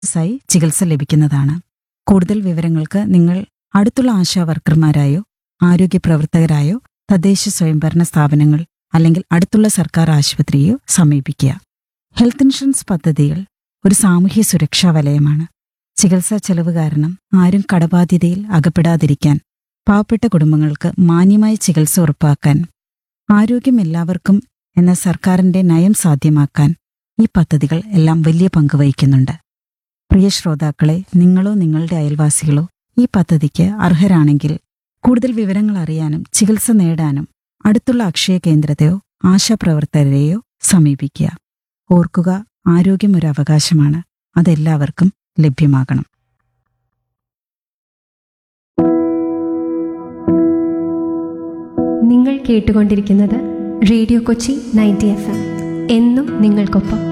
സായി ചികിത്സ ലഭിക്കുന്നതാണ് കൂടുതൽ വിവരങ്ങൾക്ക് നിങ്ങൾ അടുത്തുള്ള ആശാ വർക്കർമാരായോ ആരോഗ്യ പ്രവർത്തകരായോ തദ്ദേശ സ്വയംഭരണ സ്ഥാപനങ്ങൾ അല്ലെങ്കിൽ അടുത്തുള്ള സർക്കാർ ആശുപത്രിയോ സമീപിക്കുക ഹെൽത്ത് ഇൻഷുറൻസ് പദ്ധതികൾ ഒരു സാമൂഹ്യ സുരക്ഷാ വലയമാണ് ചികിത്സാ ചെലവ് കാരണം ആരും കടബാധ്യതയിൽ അകപ്പെടാതിരിക്കാൻ പാവപ്പെട്ട കുടുംബങ്ങൾക്ക് മാന്യമായ ചികിത്സ ഉറപ്പാക്കാൻ ആരോഗ്യം എല്ലാവർക്കും എന്ന സർക്കാരിന്റെ നയം സാധ്യമാക്കാൻ ഈ പദ്ധതികൾ എല്ലാം വലിയ പങ്ക് വഹിക്കുന്നുണ്ട് പ്രിയ ശ്രോതാക്കളെ നിങ്ങളോ നിങ്ങളുടെ അയൽവാസികളോ ഈ പദ്ധതിക്ക് അർഹരാണെങ്കിൽ കൂടുതൽ വിവരങ്ങൾ അറിയാനും ചികിത്സ നേടാനും അടുത്തുള്ള അക്ഷയ കേന്ദ്രത്തെയോ ആശാപ്രവർത്തകരെയോ സമീപിക്കുക ഓർക്കുക ആരോഗ്യം ഒരു അവകാശമാണ് അതെല്ലാവർക്കും ലഭ്യമാകണം നിങ്ങൾ കേട്ടുകൊണ്ടിരിക്കുന്നത് radio Kochi ninety F M എന്നും നിങ്ങൾക്കൊപ്പം